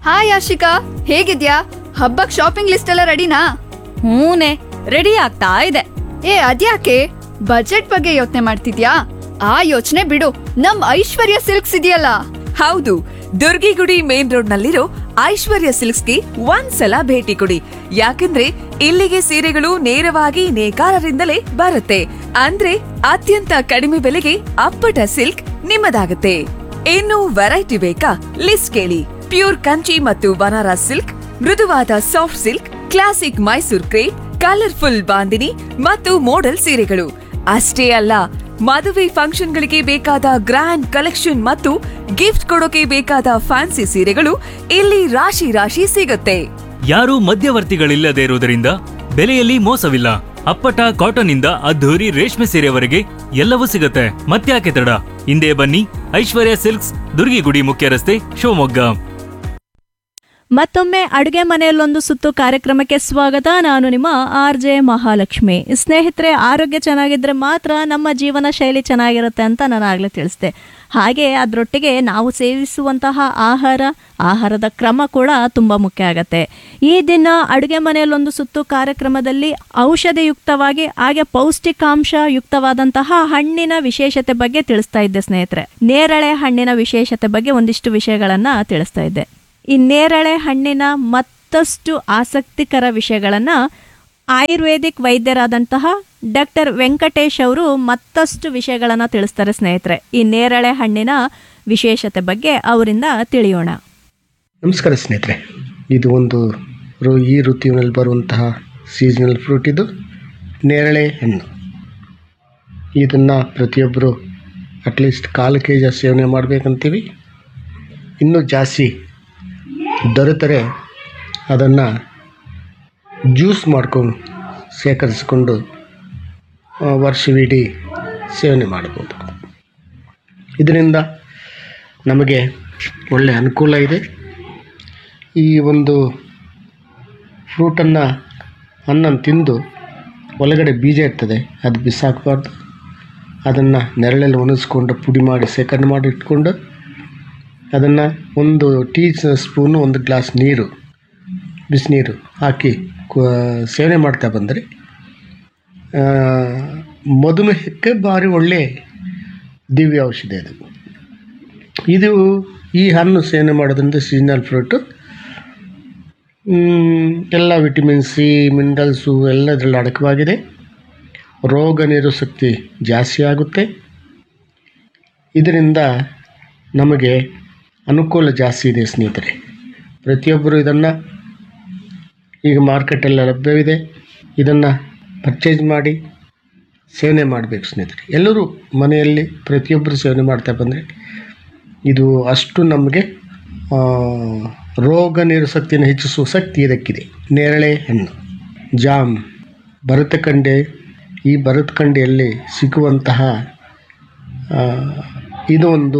hi Ashika ಹೇಗಿದ್ಯಾ ಹಬ್ಬಕ್ shopping list ಎಲ್ಲ ರೆಡಿನಾ ಹೂನೆ ರೆಡಿ ಆಗ್ತಾ ಇದೆ ಏ ಅದ್ಯಾಕೆ ಬಜೆಟ್ ಬಗ್ಗೆ ಯೋಚನೆ ಮಾಡ್ತಿದ್ಯಾ ಆ ಯೋಚನೆ ಬಿಡು ನಮ್ ಐಶ್ವರ್ಯ ಸಿಲ್ಕ್ಸ್ ಇದೆಯಲ್ಲ ಹೌದು ದುರ್ಗಿಗುಡಿ ಮೇನ್ ರೋಡ್ ನಲ್ಲಿರೋ ಐಶ್ವರ್ಯ ಸಿಲ್ಕ್ಸ್ಗೆ ಒಂದ್ಸಲ ಭೇಟಿ ಕೊಡಿ ಯಾಕಂದ್ರೆ ಇಲ್ಲಿಗೆ ಸೀರೆಗಳು ನೇರವಾಗಿ ನೇಕಾರರಿಂದಲೇ ಬರುತ್ತೆ ಅಂದ್ರೆ ಅತ್ಯಂತ ಕಡಿಮೆ ಬೆಲೆಗೆ ಅಪ್ಪಟ ಸಿಲ್ಕ್ ನಿಮ್ಮದಾಗುತ್ತೆ ಇನ್ನು ವೆರೈಟಿ ಬೇಕಾ ಲಿಸ್ಟ್ ಕೇಳಿ ಪ್ಯೂರ್ ಕಂಚಿ ಮತ್ತು ಬನಾರಸ್ ಸಿಲ್ಕ್ ಮೃದುವಾದ soft silk classic Mysore crepe colourful bandhani ಮತ್ತು ಮೋಡಲ್ ಸೀರೆಗಳು ಅಷ್ಟೇ ಅಲ್ಲ ಮದುವೆ ಫಂಕ್ಷನ್ಗಳಿಗೆ ಬೇಕಾದ ಗ್ರ್ಯಾಂಡ್ ಕಲೆಕ್ಷನ್ ಮತ್ತು ಗಿಫ್ಟ್ ಕೊಡೋಕೆ ಬೇಕಾದ ಫ್ಯಾನ್ಸಿ ಸೀರೆಗಳು ಇಲ್ಲಿ ರಾಶಿ ರಾಶಿ ಸಿಗುತ್ತೆ ಯಾರೂ ಮಧ್ಯವರ್ತಿಗಳಿಲ್ಲದೆ ಇರುವುದರಿಂದ ಬೆಲೆಯಲ್ಲಿ ಮೋಸವಿಲ್ಲ ಅಪ್ಪಟ ಕಾಟನ್ ಇಂದ ಅದ್ಧೂರಿ ರೇಷ್ಮೆ ಸೀರೆವರೆಗೆ ಎಲ್ಲವೂ ಸಿಗುತ್ತೆ ಮತ್ತ್ಯಾಕೆ ತಡ ಹಿಂದೆ ಬನ್ನಿ ಐಶ್ವರ್ಯ ಸಿಲ್ಕ್ಸ್ ದುರ್ಗಿಗುಡಿ ಮುಖ್ಯ ರಸ್ತೆ ಶಿವಮೊಗ್ಗ ಮತ್ತೊಮ್ಮೆ ಅಡುಗೆ ಮನೆಯಲ್ಲೊಂದು ಸುತ್ತು ಕಾರ್ಯಕ್ರಮಕ್ಕೆ ಸ್ವಾಗತ ನಾನು ನಿಮ್ಮ ಆರ್ ಜೆ ಮಹಾಲಕ್ಷ್ಮಿ ಸ್ನೇಹಿತರೆ ಆರೋಗ್ಯ ಚೆನ್ನಾಗಿದ್ರೆ ಮಾತ್ರ ನಮ್ಮ ಜೀವನ ಶೈಲಿ ಚೆನ್ನಾಗಿರುತ್ತೆ ಅಂತ ನಾನು ಆಗಲೇ ತಿಳಿಸ್ದೆ ಹಾಗೆ ಅದರೊಟ್ಟಿಗೆ ನಾವು ಸೇವಿಸುವಂತಹ ಆಹಾರ ಆಹಾರದ ಕ್ರಮ ಕೂಡ ತುಂಬ ಮುಖ್ಯ ಆಗತ್ತೆ ಈ ದಿನ ಅಡುಗೆ ಮನೆಯಲ್ಲೊಂದು ಸುತ್ತು ಕಾರ್ಯಕ್ರಮದಲ್ಲಿ ಔಷಧಿಯುಕ್ತವಾಗಿ ಹಾಗೆ ಪೌಷ್ಟಿಕಾಂಶ ಯುಕ್ತವಾದಂತಹ ಹಣ್ಣಿನ ವಿಶೇಷತೆ ಬಗ್ಗೆ ತಿಳಿಸ್ತಾ ಇದ್ದೆ ಸ್ನೇಹಿತರೆ ನೇರಳೆ ಹಣ್ಣಿನ ವಿಶೇಷತೆ ಬಗ್ಗೆ ಒಂದಿಷ್ಟು ವಿಷಯಗಳನ್ನ ತಿಳಿಸ್ತಾ ಇದ್ದೆ ಈ ನೇರಳೆ ಹಣ್ಣಿನ ಮತ್ತಷ್ಟು ಆಸಕ್ತಿಕರ ವಿಷಯಗಳನ್ನ ಆಯುರ್ವೇದಿಕ್ ವೈದ್ಯರಾದಂತಹ ಡಾಕ್ಟರ್ ವೆಂಕಟೇಶ್ ಅವರು ಮತ್ತಷ್ಟು ವಿಷಯಗಳನ್ನ ತಿಳಿಸ್ತಾರೆ ಸ್ನೇಹಿತರೆ ಈ ನೇರಳೆ ಹಣ್ಣಿನ ವಿಶೇಷತೆ ಬಗ್ಗೆ ಅವರಿಂದ ತಿಳಿಯೋಣ ನಮಸ್ಕಾರ ಸ್ನೇಹಿತರೆ ಇದು ಒಂದು ರು ಈ ಋತುವಿನಲ್ಲಿ ಬರುವಂತಹ ಸೀಸನಲ್ ಫ್ರೂಟ್ ಇದು ನೇರಳೆ ಹಣ್ಣು ಇದನ್ನು ಪ್ರತಿಯೊಬ್ಬರು ಅಟ್ಲೀಸ್ಟ್ ಕಾಲು ಕೆ ಜಿ ಸೇವನೆ ಮಾಡಬೇಕಂತೀವಿ ಇನ್ನೂ ಜಾಸ್ತಿ ದೊರೆತರೆ ಅದನ್ನು ಜ್ಯೂಸ್ ಮಾಡ್ಕೊಂಡು ಶೇಖರಿಸಿಕೊಂಡು ಆ, ವರ್ಷವಿಡೀ ಸೇವನೆ ಮಾಡ್ಬೋದು ಇದರಿಂದ ನಮಗೆ ಒಳ್ಳೆಯ ಅನುಕೂಲ ಇದೆ ಈ ಒಂದು ಫ್ರೂಟನ್ನು ಹಣ್ಣನ್ನು ತಿಂದು ಒಳಗಡೆ ಬೀಜ ಇರ್ತದೆ ಅದು ಬಿಸಾಕಬಾರ್ದು ಅದನ್ನು ನೆರಳಲ್ಲಿ ಒಣಗಿಸ್ಕೊಂಡು ಪುಡಿ ಮಾಡಿ ಶೇಖರಣೆ ಮಾಡಿ ಇಟ್ಕೊಂಡು ಅದನ್ನು ಒಂದು ಟೀ ಸ್ಪೂನು ಒಂದು ಗ್ಲಾಸ್ ನೀರು ಬಿಸಿನೀರು ಹಾಕಿ ಕು- ಸೇವನೆ ಮಾಡ್ತಾ ಬಂದರೆ ಆ, ಮಧುಮೇಹಕ್ಕೆ ಭಾರಿ ಒಳ್ಳೆ ದಿವ್ಯ ಔಷಧಿ ಅದು ಇದು ಈ ಹಣ್ಣು ಸೇವನೆ ಮಾಡೋದ್ರಿಂದ ಸೀಸನಲ್ ಫ್ರೂಟು ಎಲ್ಲ ವಿಟಮಿನ್ ಸಿ ಮಿನರಲ್ಸು ಎಲ್ಲ ಇದರಲ್ಲಿ ಅಡಕವಾಗಿದೆ ರೋಗ ನಿರೋಧಶಕ್ತಿ ಜಾಸ್ತಿ ಆಗುತ್ತೆ ಇದರಿಂದ ನಮಗೆ ಅನುಕೂಲ ಜಾಸ್ತಿ ಇದೆ ಸ್ನೇಹಿತರೆ ಪ್ರತಿಯೊಬ್ಬರು ಇದನ್ನು ಈಗ ಮಾರ್ಕೆಟಲ್ಲಿ ಲಭ್ಯವಿದೆ ಇದನ್ನು ಪರ್ಚೇಸ್ ಮಾಡಿ ಸೇವನೆ ಮಾಡಬೇಕು ಸ್ನೇಹಿತರೆ ಎಲ್ಲರೂ ಮನೆಯಲ್ಲಿ ಪ್ರತಿಯೊಬ್ಬರು ಸೇವನೆ ಮಾಡ್ತಾ ಬಂದರೆ ಇದು ಅಷ್ಟು ನಮಗೆ ಆ, ರೋಗ ನಿರೋಧಶಕ್ತಿಯನ್ನು ಹೆಚ್ಚಿಸುವ ಶಕ್ತಿ ಇದಕ್ಕಿದೆ ನೇರಳೆ ಹಣ್ಣು ಜಾಮ್ ಭರತಖಂಡೆ ಈ ಭರತಖಂಡೆಯಲ್ಲಿ ಸಿಗುವಂತಹ ಆ, ಇದು ಒಂದು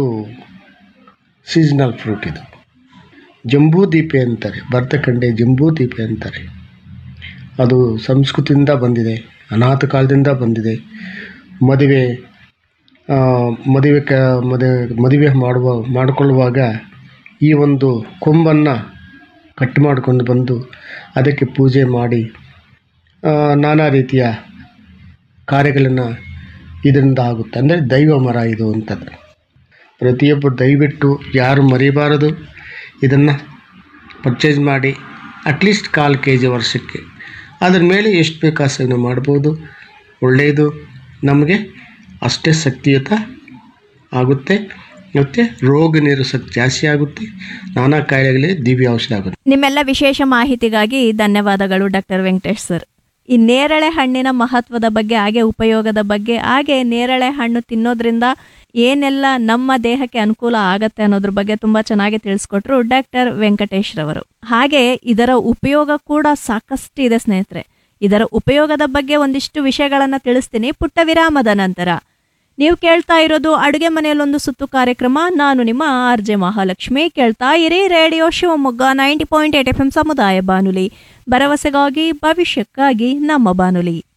ಸೀಸನಲ್ ಫ್ರೂಟ್ ಇದು ಜಂಬೂ ದೀಪೆ ಅಂತಾರೆ ಭರತಖಂಡೆ ಜಂಬೂ ದೀಪೆ ಅಂತಾರೆ ಅದು ಸಂಸ್ಕೃತಿಯಿಂದ ಬಂದಿದೆ ಅನಾಥ ಕಾಲದಿಂದ ಬಂದಿದೆ ಮದುವೆ ಆ, ಮದುವೆ ಕ ಮದುವೆ ಮದುವೆ ಮಾಡುವ ಮಾಡಿಕೊಳ್ಳುವಾಗ ಈ ಒಂದು ಕೊಂಬನ್ನು ಕಟ್ ಮಾಡಿಕೊಂಡು ಬಂದು ಅದಕ್ಕೆ ಪೂಜೆ ಮಾಡಿ ಆ, ನಾನಾ ರೀತಿಯ ಕಾರ್ಯಗಳನ್ನು ಇದರಿಂದ ಆಗುತ್ತೆ ಅಂದರೆ ದೈವ ಮರ ಇದು ಅಂತಂದು ಪ್ರತಿಯೊಬ್ಬರು ದಯವಿಟ್ಟು ಯಾರು ಮರಿಬಾರದು ಇದನ್ನು ಪರ್ಚೇಸ್ ಮಾಡಿ ಅಟ್ಲೀಸ್ಟ್ ಕಾಲು ಕೆ ಜಿ ವರ್ಷಕ್ಕೆ ಅದ್ರ ಮೇಲೆ ಎಷ್ಟು ಬೇಕಾ ಸೇವನೆ ಮಾಡ್ಬೋದು ಒಳ್ಳೆಯದು ನಮಗೆ ಅಷ್ಟೇ ಶಕ್ತಿಯುತ ಆಗುತ್ತೆ ಮತ್ತು ರೋಗ ನಿರೋಧಕ ಜಾಸ್ತಿ ಆಗುತ್ತೆ ನಾನಾ ಕಾಯಿಲೆಗಳಿಗೆ ದಿವ್ಯ ಔಷಧ ಆಗುತ್ತೆ ನಿಮ್ಮೆಲ್ಲ ವಿಶೇಷ ಮಾಹಿತಿಗಾಗಿ ಧನ್ಯವಾದಗಳು ಡಾಕ್ಟರ್ ವೆಂಕಟೇಶ್ ಸರ್ ಈ ನೇರಳೆ ಹಣ್ಣಿನ ಮಹತ್ವದ ಬಗ್ಗೆ ಹಾಗೆ ಉಪಯೋಗದ ಬಗ್ಗೆ ಹಾಗೆ ನೇರಳೆ ಹಣ್ಣು ತಿನ್ನೋದ್ರಿಂದ ಏನೆಲ್ಲ ನಮ್ಮ ದೇಹಕ್ಕೆ ಅನುಕೂಲ ಆಗತ್ತೆ ಅನ್ನೋದ್ರ ಬಗ್ಗೆ ತುಂಬಾ ಚೆನ್ನಾಗಿ ತಿಳಿಸ್ಕೊಟ್ರು ಡಾಕ್ಟರ್ ವೆಂಕಟೇಶ್ ರವರು ಹಾಗೆ ಇದರ ಉಪಯೋಗ ಕೂಡ ಸಾಕಷ್ಟು ಇದೆ ಸ್ನೇಹಿತರೆ ಇದರ ಉಪಯೋಗದ ಬಗ್ಗೆ ಒಂದಿಷ್ಟು ವಿಷಯಗಳನ್ನ ತಿಳಿಸ್ತೀನಿ ಪುಟ್ಟ ವಿರಾಮದ ನಂತರ ನೀವು ಕೇಳ್ತಾ ಇರೋದು ಅಡುಗೆ ಮನೆಯಲ್ಲೊಂದು ಸುತ್ತು ಕಾರ್ಯಕ್ರಮ ನಾನು ನಿಮ್ಮ ಆರ್ ಜೆ ಮಹಾಲಕ್ಷ್ಮಿ ಕೇಳ್ತಾ ಇರಿ radio Shivamogga ninety point eight F M ಸಮುದಾಯ ಬಾನುಲಿ ಭರವಸೆಗಾಗಿ ಭವಿಷ್ಯಕ್ಕಾಗಿ ನಮ್ಮ ಬಾನುಲಿ